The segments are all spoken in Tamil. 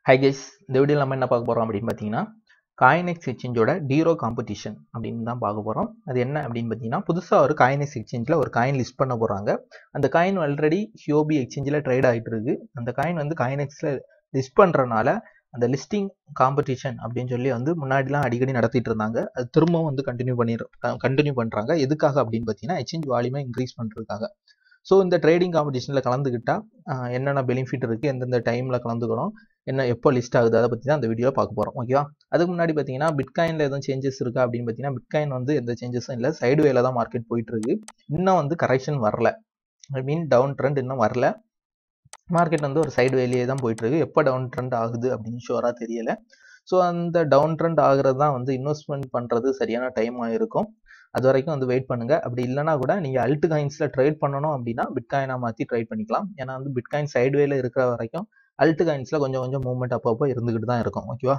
ஹை கைஸ் இந்த வீடியோவில் நம்ம என்ன பார்க்க போகிறோம் அப்படின்னு பார்த்தீங்கன்னா காயினெக்ஸ் எக்ஸ்சேஞ்சோட டீரோ காம்படிஷன் அப்படின்னு தான் பார்க்க போகிறோம் அது என்ன அப்படின்னு பார்த்தீங்கன்னா புதுசாக ஒரு காயினெக்ஸ் எக்ஸ்சேஞ்சில் ஒரு காயின் லிஸ்ட் பண்ண போகிறாங்க அந்த காயின் ஆல்ரெடி ஹியோபி எக்ஸ்சேஞ்சில் ட்ரேட் ஆகிட்டு இருக்கு அந்த காயின் வந்து காயினெக்ஸில் லிஸ்ட் பண்ணுறனால அந்த லிஸ்டிங் காம்படிஷன் அப்படின்னு சொல்லி வந்து முன்னாடிலாம் அடிக்கடி நடத்திட்டு இருந்தாங்க அது திரும்பவும் வந்து கண்டினியூ பண்ணி கண்டினியூ பண்ணுறாங்க எதுக்காக அப்படின்னு பார்த்தீங்கன்னா எக்ஸ்சேஞ்ச் வால்யூமை இன்க்ரீஸ் பண்ணுறதுக்காக ஸோ இந்த ட்ரேடிங் காம்படிஷனில் கலந்துக்கிட்டால் என்னென்ன பெனிஃபிட் இருக்குது எந்தெந்த டைமில் கலந்துக்கணும் என்ன எப்போ லிஸ்ட் ஆகுது அதை பற்றி தான் அந்த வீடியோவில் பார்க்க போகிறோம் ஓகேவா அதுக்கு முன்னாடி பார்த்தீங்கன்னா பிட்காயினில் எதுவும் சேஞ்சஸ் இருக்கா அப்படின்னு பார்த்தீங்கன்னா பிட்காயின் வந்து எந்த சேஞ்சஸும் இல்லை சைடு வேல தான் மார்க்கெட் போயிட்டு இருக்கு இன்னும் வந்து கரெக்ஷன் வரல ஐ மீன் டவுன் ட்ரெண்ட் இன்னும் வரல மார்க்கெட் வந்து ஒரு சைடு வேலையே தான் போயிட்டு இருக்கு எப்போ டவுன் ட்ரெண்ட் ஆகுது அப்படின்னு ஷோராக தெரியல ஸோ அந்த டவுன் ட்ரெண்ட் ஆகுறது தான் வந்து இன்வெஸ்ட்மெண்ட் பண்ணுறது சரியான டைம் ஆகிருக்கும் அது வரைக்கும் வந்து வெயிட் பண்ணுங்க அப்படி இல்லைனா கூட நீங்கள் அல்ட் காயின்ஸில் ட்ரேட் பண்ணணும் அப்படின்னா பிட்காயினாக மாற்றி ட்ரேட் பண்ணிக்கலாம் ஏன்னா வந்து பிட்காயின் சைடு வேல இருக்கிற வரைக்கும் அல்ட் காயின்ஸில் கொஞ்சம் கொஞ்சம் மூவ்மெண்ட் அப்பப்போ இருந்துக்கிட்டு தான் இருக்கும் ஓகேவா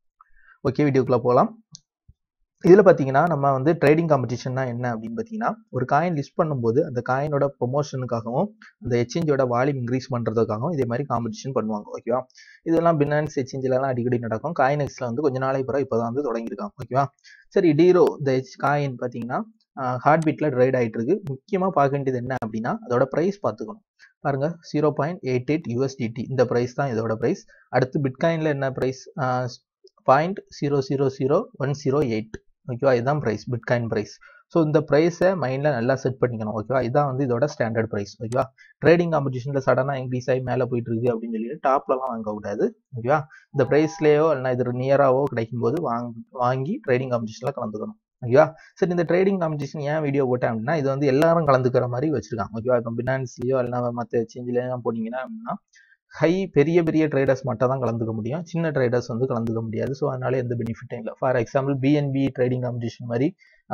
ஓகே வீடியோக்குள்ளே போகலாம் இதில் பார்த்தீங்கன்னா நம்ம வந்து ட்ரேடிங் காம்படிஷன்னா என்ன அப்படின்னு பார்த்தீங்கன்னா ஒரு காயின் லிஸ்ட் பண்ணும்போது அந்த காயினோட ப்ரொமோஷனுக்காகவும் அந்த எக்ஸ்சேஞ்சோட வால்யூம் இன்க்ரீஸ் பண்ணுறதுக்காகவும் இதே மாதிரி காம்படிஷன் பண்ணுவாங்க ஓகேவா இதெல்லாம் பினான்ஸ் எக்ஸ்சேஞ்சிலலாம் அடிக்கடி நடக்கும் காயின் எக்ஸில் வந்து கொஞ்ச நாளைக்கு பிறகு இப்போ தான் வந்து தொடங்கியிருக்காங்க ஓகேவா சரி டீரோ இந்த காயின் பார்த்தீங்கன்னா ஹார்ட் பீட்டில் ட்ரேட் ஆகிட்டு இருக்கு முக்கியமாக பார்க்க வேண்டியது என்ன அப்படின்னா அதோட ப்ரைஸ் பார்த்துக்கணும் பாருங்க zero point eight eight USDT இந்த ப்ரைஸ் தான் இதோட ப்ரைஸ் அடுத்து பிட்காயினில் என்ன price point zero zero zero one zero eight ஓகேவா இதுதான் ப்ரைஸ் பிட்காயின் ப்ரைஸ் ஸோ இந்த ப்ரைஸை மைண்டில் நல்லா செட் பண்ணிக்கணும் ஓகேவா இதான் வந்து இதோட ஸ்டாண்டர்ட் ப்ரைஸ் ஓகேவா ட்ரேடிங் காம்படிஷனில் சடனாக இன்க்ரீஸ் ஆகி மேலே போயிட்டு இருக்கு அப்படின்னு சொல்லிட்டு டாப்லலாம் வாங்கக்கூடாது ஓகேவா இந்த ப்ரைஸ்லேயோ இல்லைனா இது நியராகவோ கிடைக்கும் போது வாங்க வாங்கி ட்ரேடிங் காம்படிஷனில் கலந்துக்கணும் ஓகேவா சரி இந்த ட்ரேடிங் காம்படிஷன் ஏன் வீடியோ போட்டேன் அப்படின்னா இது வந்து எல்லாரும் கலந்துக்கிற மாதிரி வச்சிருக்காங்க ஓகேவா இப்போ பினான்ஸ்லேயோ இல்லைனா மற்ற எக்ஸ்சேஞ்சிலேயோ போனீங்கன்னா அப்படின்னா ஹை பெரிய பெரிய ட்ரேடர்ஸ் மட்டும் தான் கலந்துக்க முடியும் சின்ன ட்ரேடர்ஸ் வந்து கலந்துக்க முடியாது ஸோ அதனால எந்த பெனிஃபிட்டும் இல்லை for example BNB trading competition மாதிரி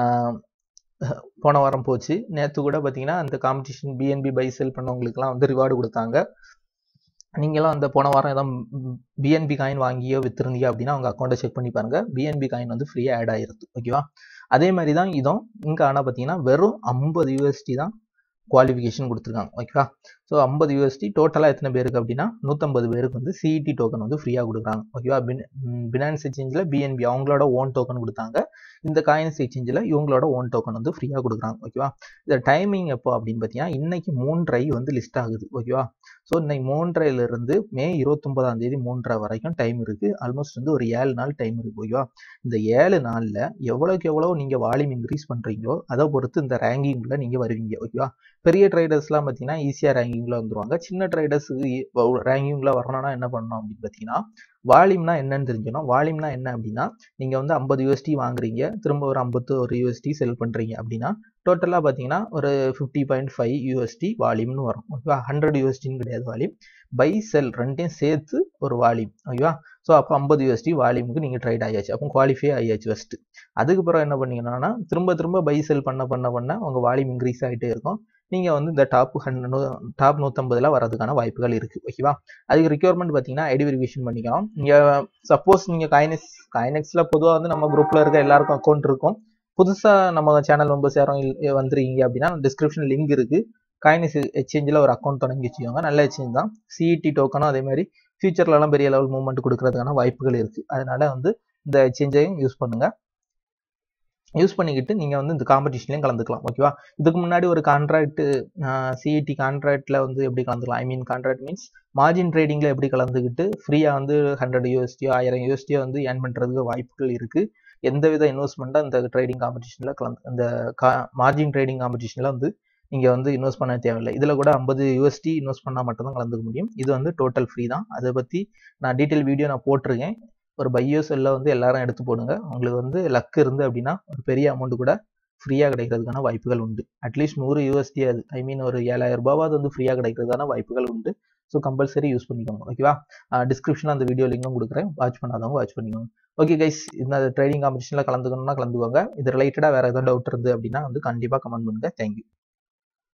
போன வாரம் போச்சு நேற்று கூட பார்த்தீங்கன்னா அந்த காம்படிஷன் பிஎன்பி பை செல் பண்ணவங்களுக்குலாம் வந்து ரிவார்டு கொடுத்தாங்க நீங்களும் அந்த போன வாரம் ஏதாவது பிஎன்பி காயின் வாங்கியோ வித்துருந்தீங்க அப்படின்னா அவங்க அக்கௌண்ட்டை செக் பண்ணி பாருங்க பிஎன்பி காயின் வந்து ஃப்ரீயாக ஆட் ஆயிருது ஓகேவா அதே மாதிரி தான் இதுவும் இங்கே ஆனால் பார்த்தீங்கன்னா வெறும் ஐம்பது யூஎஸ்டி தான் குவாலிஃபிகேஷன் கொடுத்துருக்காங்க ஓகேவா ஸோ ஐம்பது யூஎஸ்டி டோட்டலாக எத்தனை பேருக்கு அப்படின்னா நூற்றம்பது பேருக்கு வந்து சிஇடி டோக்கன் வந்து ஃப்ரீயாக கொடுக்குறாங்க ஓகேவா பின் பினான்ஸ் எக்ஸ்சேஞ்சில் பிஎன்பி அவங்களோட ஓன் டோக்கன் கொடுத்தாங்க இந்த காயின்ஸ் எக்ஸ்சேஞ்சில் இவங்களோட ஓன் டோக்கன் வந்து ஃப்ரீயாக கொடுக்குறாங்க ஓகேவா இந்த டைமிங் எப்போ அப்படின்னு பார்த்தீங்கன்னா இன்னைக்கு மூன்றரை வந்து லிஸ்ட் ஆகுது ஓகேவா ஸோ இன்னைக்கு மூன்றரைலேருந்து மே இருபத்தொன்பதாம் தேதி மூன்றரை வரைக்கும் டைம் இருக்குது ஆல்மோஸ்ட் வந்து ஒரு ஏழு நாள் டைம் இருக்குது ஓகேவா இந்த ஏழு நாளில் எவ்வளோக்கு எவ்வளோ நீங்கள் வால்யூம் இன்க்ரீஸ் பண்ணுறீங்களோ அதை பொறுத்து இந்த ரேங்கிங்கில் நீங்கள் வருவீங்க ஓகேவா பெரிய ட்ரேடர்ஸ்லாம் பார்த்தீங்கன்னா ஈஸியாக ரேங்கிங்கில் வந்துருவாங்க சின்ன ட்ரேடர்ஸுக்கு ரேங்கிங்கில் வரணும்னா என்ன பண்ணணும் அப்படின்னு பார்த்தீங்கன்னா வால்யூம்னா என்னன்னு தெரிஞ்சுக்கணும் வால்யூம்னா என்ன அப்படின்னா நீங்கள் வந்து ஐம்பது யூஎஸ்டி வாங்குறீங்க திரும்ப ஒரு ஐம்பத்து ஒரு யூஎஸ்டி செல் பண்ணுறீங்க அப்படின்னா டோட்டலாக பார்த்தீங்கன்னா ஒரு ஃபிஃப்டி பாயிண்ட் ஃபைவ் யூஎஸ்டி வால்யூம்னு வரும் ஓகேவா ஹண்ட்ரட் யூஎஸ்டின்னு கிடையாது வால்யூம் பை செல் ரெண்டையும் சேர்த்து ஒரு வால்யூம் ஓகேவா ஸோ அப்போ ஐம்பது யூஎஸ்டி வால்யூமுக்கு நீங்கள் ட்ரைட் ஆயாச்சு அப்போ குவாலிஃபை ஆயாச்சு ஃபஸ்ட்டு அதுக்கப்புறம் என்ன பண்ணீங்கன்னா திரும்ப திரும்ப பை செல் பண்ண பண்ண பண்ண உங்கள் வால்யூம் இன்க்ரீஸ் ஆகிட்டே இருக்கும் நீங்கள் வந்து இந்த டாப் ஹண்ட்ரட் டாப் நூற்றம்பதில் வரதுக்கான வாய்ப்புகள் இருக்குது ஓகேவா அதுக்கு ரிக்யர்மெண்ட் பார்த்தீங்கன்னா ஐடி வெரிஃபிகேஷன் பண்ணிக்கலாம் நீங்கள் சப்போஸ் நீங்கள் காயினெக்ஸ் காயினெக்ஸில் பொதுவாக வந்து நம்ம குரூப்பில் இருக்க எல்லாருக்கும் அக்கௌண்ட் இருக்கும் புதுசாக நம்ம சேனல் மெம்பர்ஸ் யாரும் வந்துருக்கீங்க அப்படின்னா டிஸ்கிரிப்ஷன் லிங்க் இருக்குது காயினெக்ஸ் எக்ஸ்சேஞ்சில் ஒரு அக்கௌண்ட் தொடங்கி வச்சுக்கோங்க நல்ல எக்ஸ்சேஞ்ச் தான் சிஇடி டோக்கனும் அதே மாதிரி ஃபியூச்சர்லலாம் பெரிய லெவல் மூவ்மெண்ட் கொடுக்கறதுக்கான வாய்ப்புகள் இருக்குது அதனால வந்து இந்த எக்ஸ்சேஞ்சையும் யூஸ் பண்ணுங்கள் யூஸ் பண்ணிக்கிட்டு நீங்கள் வந்து இந்த காம்படிஷன்லையும் கலந்துக்கலாம் ஓகேவா இதுக்கு முன்னாடி ஒரு கான்ட்ராக்ட் சிஇடி கான்ட்ராக்டில் வந்து எப்படி கலந்துக்கலாம் I mean contract means margin ட்ரேடிங்கில் எப்படி கலந்துக்கிட்டு ஃப்ரீயாக வந்து ஹண்ட்ரட் யூஎஸ்டியோ ஆயிரம் யூஎஸ்டியோ வந்து ஏர்ன் பண்ணுறதுக்கு வாய்ப்புகள் இருக்குது எந்தவித இன்வெஸ்ட்மெண்ட்டாக இந்த ட்ரேடிங் காம்படிஷனில் கலந்து இந்த கா மார்ஜின் ட்ரேடிங் காம்படிஷனில் வந்து நீங்கள் வந்து இன்வெஸ்ட் பண்ண தேவையில்லை இதில் கூட ஐம்பது யூஎஸ்டி இன்வெஸ்ட் பண்ணால் மட்டும்தான் கலந்துக்க முடியும் இது வந்து டோட்டல் ஃப்ரீ தான் அதை பற்றி நான் டீட்டெயில் வீடியோ நான் போட்டிருக்கேன் ஒரு பையோ செல்ல வந்து எல்லாரும் எடுத்து போடுங்க உங்களுக்கு வந்து லக் இருந்து அப்படின்னா ஒரு பெரிய அமௌண்ட் கூட ஃப்ரீயாக கிடைக்கிறதுக்கான வாய்ப்புகள் உண்டு அட்லீஸ்ட் நூறு யூஎஸ்டி அது ஐ மீன் ஒரு ஏழாயிரம் ரூபாவது வந்து ஃப்ரீயாக கிடைக்கிறதுக்கான வாய்ப்புகள் உண்டு ஸோ கம்பல்சரி யூஸ் பண்ணிக்கோங்க ஓகேவா டிஸ்கிரிப்ஷனில் அந்த வீடியோ லிங்கும் கொடுக்குறேன் வாட்ச் பண்ணாதவங்க வாட்ச் பண்ணிக்கோங்க ஓகே கைஸ் இந்த ட்ரேடிங் காம்படிஷனில் கலந்துக்கணும்னா கலந்துக்கோங்க இது ரிலேட்டடாக வேறு ஏதாவது டவுட் இருந்து அப்படின்னா வந்து கண்டிப்பாக கமெண்ட் பண்ணுங்கள் தேங்க்யூ